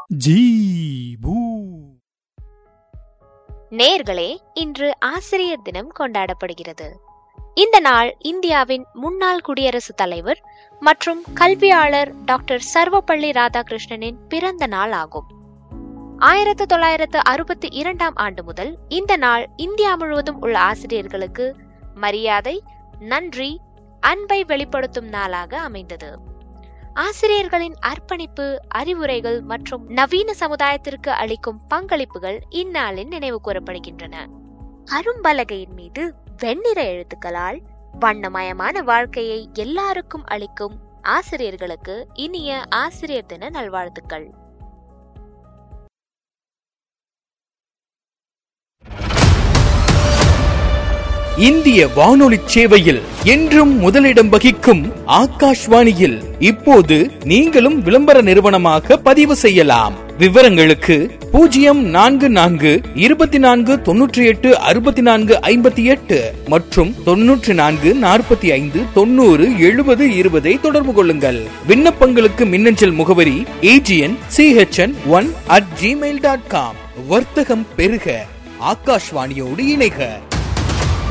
ஜீ பூ நேர்களே இன்று ஆசிரியர் தினம் கொண்டாடப்படுகிறது இந்த நாள் இந்தியாவின் முன்னாள் குடியரசுத் தலைவர் மற்றும் கல்வியாளர் டாக்டர் சர்வப்பள்ளி ராதாகிருஷ்ணனின் பிறந்த நாள் ஆகும் ஆயிரத்து தொள்ளாயிரத்து அறுபத்தி இரண்டாம் ஆண்டு முதல் இந்த நாள் இந்தியா முழுவதும் உள்ள ஆசிரியர்களுக்கு மரியாதை நன்றி அன்பை வெளிப்படுத்தும் நாளாக அமைந்தது ஆசிரியர்களின் அர்ப்பணிப்பு அறிவுரைகள் மற்றும் நவீன சமுதாயத்திற்கு அளிக்கும் பங்களிப்புகள் இந்நாளில் நினைவு கூறப்படுகின்றன அரும்பலகையின் மீது வெண்ணிற எழுத்துக்களால் வண்ணமயமான வாழ்க்கையை எல்லாருக்கும் அளிக்கும் ஆசிரியர்களுக்கு இனிய ஆசிரியர் தின நல்வாழ்த்துக்கள் இந்திய வானொலி சேவையில் என்றும் முதலிடம் வகிக்கும் ஆகாஷ்வாணியில் இப்போது நீங்களும் விளம்பர நிறுவனமாக பதிவு செய்யலாம் விவரங்களுக்கு பூஜ்ஜியம் நான்கு நான்கு இருபத்தி நான்கு தொன்னூற்றி எட்டு அறுபத்தி நான்கு ஐம்பத்தி எட்டு மற்றும் தொன்னூற்றி நான்கு நாற்பத்தி ஐந்து தொண்ணூறு எழுபது இருபதை தொடர்பு கொள்ளுங்கள் விண்ணப்பங்களுக்கு மின்னஞ்சல் முகவரி AGN CHN one at gmail dot com வர்த்தகம் பெருக ஆகாஷ்வாணியோடு இணைக